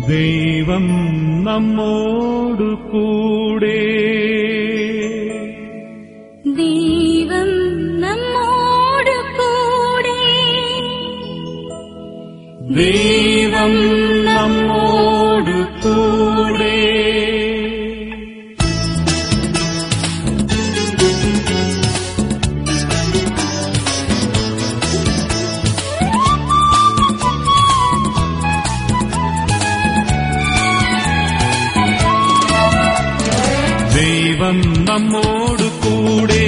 ദൈവം നമ്മോടു കൂടെ ദൈവം നമ്മോട് കൂടെ ദൈവം നമ്മോടു കൂടെ ദൈവം നമ്മോടു കൂടെ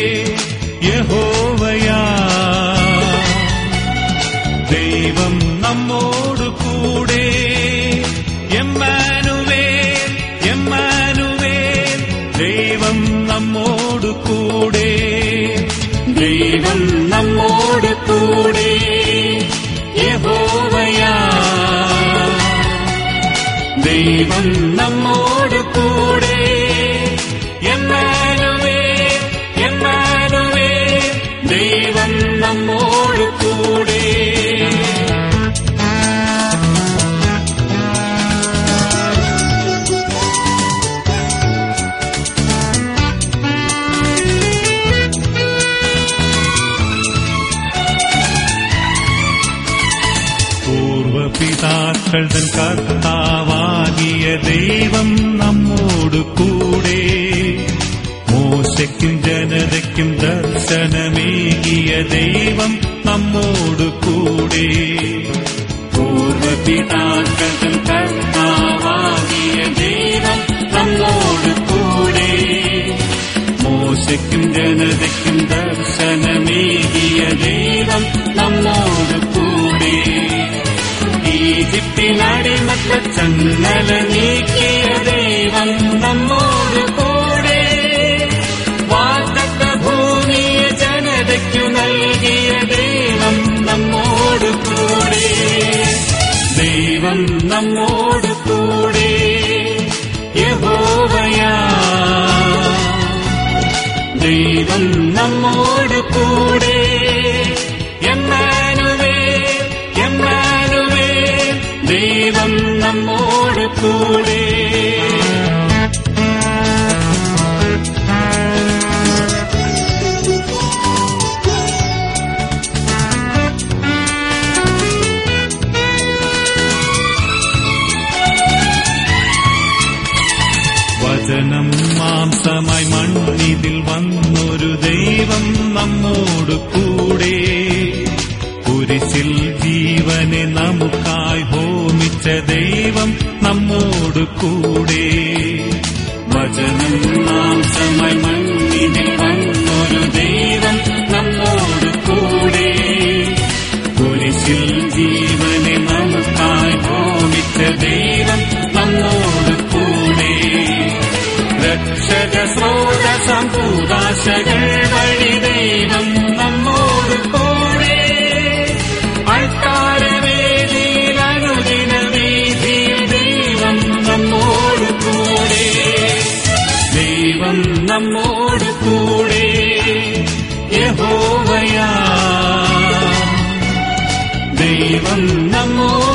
യഹോവയാ ദൈവം നമ്മോടു കൂടെ എമ്മാനുവേൽ എമ്മാനുവേൽ ദൈവം നമ്മോടു കൂടെ ദൈവം നമ്മോട് കൂടെ യഹോവയാ ദൈവം നമ്മോട് കൂടെ എമ്മാനുവേൽ എമ്മാനുവേൽ ദൈവം നമ്മോട് കൂടെ പൂർവപിതാക്കൾ തൻ കർത്താവാകിയ ദൈവം നമ്മോട് കൂടെ മോശയ്ക്കും ജനതയ്ക്കും ദർശനമേകിയ ദൈവം നമ്മോട് കൂടെ പൂർവപിതാക്കൾ തൻ കർത്താവാകിയ ദൈവം നമ്മോട് കൂടെ മോശയ്ക്കും ജനതയ്ക്കും ദർശനമേകിയ ദൈവം നമ്മോട് കൂടെ ഈജിപ്തിനടിമത്ത ചങ്ങല നീക്കിയ ദൈവം നമ്മോട് കൂടെ വാഗ്ദത്ത ഭൂമിയെ ജനതയ്ക്കു നൽകിയ ദൈവം നമ്മോട് കൂടെ ദൈവം നമ്മോട് കൂടെ യഹോവയാ ദൈവം നമ്മോട് കൂടെ എമ്മാനുവേൽ എമ്മാനുവേൽ ദൈവം നമ്മോട് കൂടെ വചനം മാംസമായി മണ്ണിതിൽ വന്നൊരു ദൈവം നമ്മോട് കൂടെ കുരിശിൽ ജീവനെ നമുക്കായി ഹോമിച്ച ദൈവം നമ്മോട് കൂടെ വചനം മാംസമായി മണ്ണിതിൽ വന്നൊരു ദൈവം നമ്മോട് കൂടെ കുരിശിൽ ജീവനെ നമുക്കായി ഹോമിച്ച ദൈവം നമ്മോട് കൂടെ രക്ഷക സ്രോതസം ഭൂതാശകൾ വഴി ദൈവം നമ്മോട് കൂടെ അൾക്കാരവേദിയിൽ അനുദിന വീതിയിൽ ദൈവം നമ്മോട് കൂടെ ദൈവം നമ്മോട് കൂടെ യഹോവയാ ദൈവം നമ്മോട്